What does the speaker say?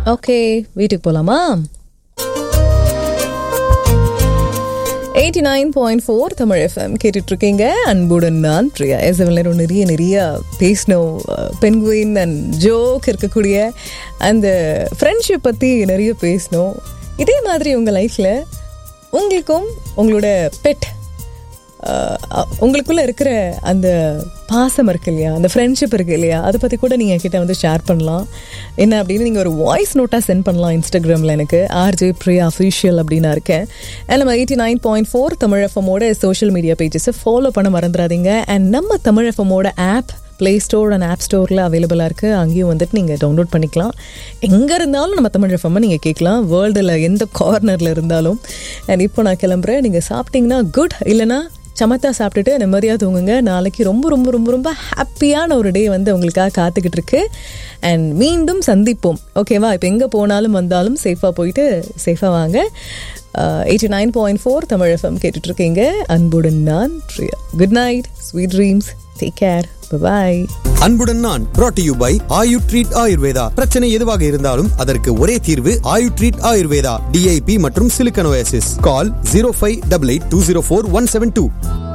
okay வீட்டுக்கு போலாமா eighty nine point four Tamil F M கேட்டுட்டு இருக்கீங்க அன்புடன் நான் பிரியா எஸ் நேரம் நிறைய நிறைய பேசணும் பென்குயின் அண்ட் ஜோக் இருக்கக்கூடிய அந்த ஃப்ரெண்ட்ஷிப் பற்றி நிறைய பேசணும் இதே மாதிரி உங்கள் லைஃப்பில் உங்களுக்கும் உங்களோட பெட் உங்களுக்குள்ள இருக்கிற அந்த பாசம் இருக்கு இல்லையா அந்த ஃப்ரெண்ட்ஷிப் இருக்கு இல்லையா அதை பற்றி கூட நீங்கள் கிட்ட வந்து ஷேர் பண்ணலாம் என்ன அப்படின்னு நீங்கள் ஒரு வாய்ஸ் நோட்டாக சென்ட் பண்ணலாம் இன்ஸ்டாகிராமில் எனக்கு ஆர்ஜே பிரியா அஃபீஷியல் அப்படின்னு இருக்கேன் அண்ட் நம்ம eighty nine point four Tamil எஃப்எம்மோட சோஷியல் மீடியா பேஜஸை ஃபாலோ பண்ண மறந்துடாதீங்க அண்ட் நம்ம தமிழ் எஃப்எம்மோட app play store and app ஸ்டோரில் அவைலபிளாக இருக்குது அங்கேயும் வந்துட்டு நீங்கள் டவுன்லோட் பண்ணிக்கலாம் எங்கே இருந்தாலும் நம்ம தமிழ் எஃப்எம்மை நீங்கள் கேட்கலாம் வேர்ல்டில் எந்த கார்னரில் இருந்தாலும் அண்ட் இப்போ நான் கிளம்புறேன் நீங்கள் சாப்பிட்டீங்கன்னா குட் இல்லைனா சமத்தா சாப்பிட்டுட்டு நிம்மதியாக தூங்குங்க நாளைக்கு ரொம்ப ரொம்ப ரொம்ப ரொம்ப ஹாப்பியான ஒரு டே வந்து உங்களுக்காக காத்துக்கிட்டு இருக்கு அண்ட் மீண்டும் சந்திப்போம் ஓகேவா இப்போ எங்கே போனாலும் வந்தாலும் சேஃபாக போயிட்டு சேஃபாக வாங்க eighty nine point four Tamil F M கேட்டுட்ருக்கீங்க அன்புடன் நான் Priya good night sweet dreams take care bye அன்புடன் நான் brought to you by Ayu Treat Ayurveda பிரச்சனை எதுவாக இருந்தாலும் அதற்கு ஒரே தீர்வு ஆயு ட்ரீட் ஆயுர்வேதா டிஐபி மற்றும் சிலிக்கனோசிஸ் call zero five double eight two zero four one seven two